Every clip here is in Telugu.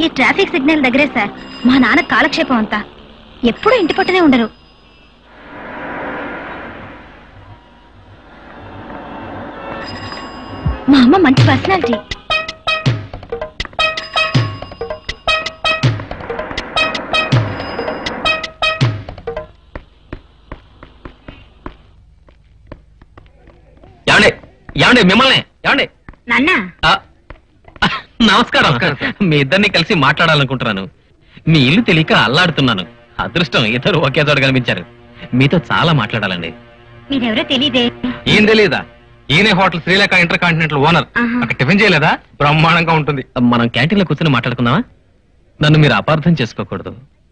ఈ ట్రాఫిక్ సిగ్నల్ దగ్గరే సార్ మా నాన్న కాలక్షేపం అంతా ఎప్పుడూ ఇంటి పట్టునే ఉండరు మా అమ్మ మంచి పర్సనాలిటీ ఏమండి ఏమండి మిమ్మల్ని ఏమండి నాన్న ఆ, నమస్కారం మీ ఇద్దరిని కలిసి మాట్లాడాలనుకుంటున్నాను మీ ఇల్లు తెలియక అల్లాడుతున్నాను అదృష్టం ఇద్దరు ఒకే చోట కనిపించారు మీతో చాలా మాట్లాడాలండి మీరెవరో తెలీదే ఏం తెలియదా ఈయనే hotel Srilekha intercontinental owner ఆహా. అక్కడ టిఫిన్ చేయలేదా బ్రహ్మాండంగా ఉంటుంది మనం క్యాంటీన్ లో కూర్చొని మాట్లాడుకుందామా నన్ను మీరు అపార్థం చేసుకోకూడదు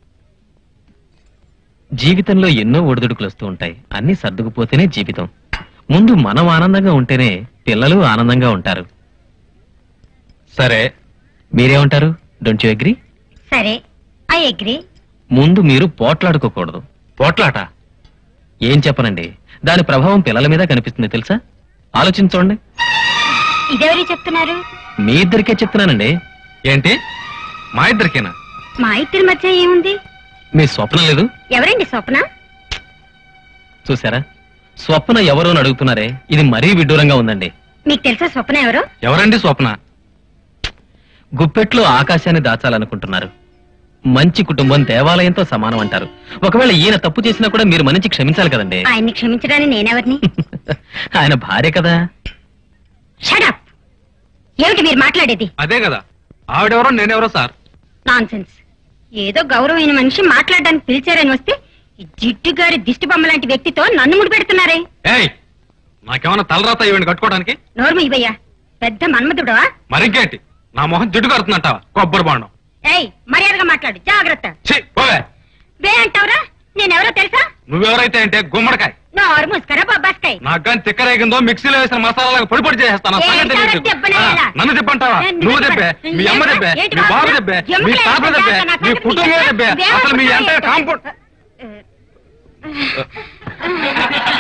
జీవితంలో ఎన్నో ఒడిదుడుకులు వస్తూ ఉంటాయి అన్ని సర్దుకుపోతేనే జీవితం ముందు మనం ఆనందంగా ఉంటేనే పిల్లలు ఆనందంగా ఉంటారు సరే మీరేమంటారు డోంట్ యు అగ్రీ సరే ఐ అగ్రి ముందు మీరు పోట్లాడుకోకూడదు పోట్లాట ఏం చెప్పనండి దాని ప్రభావం పిల్లల మీద కనిపిస్తుంది తెలుసా ఆలోచించండి ఇదెవరి చెప్తున్నారు మీ ఇద్దరికే చెప్తున్నానండి ఏంటి మా ఇద్దరికేనా మా ఇద్దరి మధ్య ఏముంది మీ స్వప్నం లేదు ఎవరండి స్వప్న చూసారా స్వప్న ఎవరు అని అడుగుతున్నారే ఇది మరీ విడ్డూరంగా ఉందండి మీకు తెలుసా స్వప్న ఎవరు ఎవరండి స్వప్న గుప్పెట్లో ఆకాశాన్ని దాచాలనుకుంటున్నారు మంచి కుటుంబం దేవాలయంతో సమానం అంటారు ఒకవేళ ఈయన తప్పు చేసినా కూడా మీరు మనిషి క్షమించాలి కదండి ఆయన్ని క్షమించడానికి నేనెవరిని ఆయన భార్య కదా షడప్ ఏమిటి మీరు మాట్లాడేది అదే కదా ఆవిడెవరో నేనెవరో సార్ నాన్సెన్స్ ఏదో గౌరవమైన మనిషి మాట్లాడడానికి పిలిచారని వస్తే ఈ జిడ్డు గారి దిష్టి బొమ్మ లాంటి వ్యక్తితో నన్ను ముడిపెడుతున్నారే ఏయ్ నాకేమన్నా తలరాత ఇవ్వండి కట్టుకోవడానికి నోర్ము ఇవయ్యా పెద్ద మన్మధుడవా మరింకేంటి నా మొహం జిడ్డు కడుతుందంటావా కొబ్బరి బాండం ఏయ్ మర్యాదగా మాట్లాడు జాగ్రత్త ఛీ పోవే వే అంటావురా నేనెవరో తెలుసా నువ్వెవరైతే అంటే గుమ్మడికాయ నోరు ముస్కరా బొబ్బాస్కాయ్ నాకు కానీ తిక్కరేగిందో మిక్సీలో వేసిన మసాలా పొడి పొడి చేసేస్తాను ఆ సంగతి ఏంటో నీకు. దెబ్బనేలా? ఆ, నన్ను దెబ్బంటావా నేను నువ్వు దెబ్బ- దెబ్బే మీ అమ్మ దెబ్బే ఏంటి మీ బాబు వాసన? దెబ్బే మీ ఎముకలు తాత ఎక్కడ దెబ్బే నా మీ సంగతి కుటుంబం నీకు దెబ్బే తెలుసా? అసలు మీ దేవుడు అంటే పుట్టాడు. కాంపౌండ్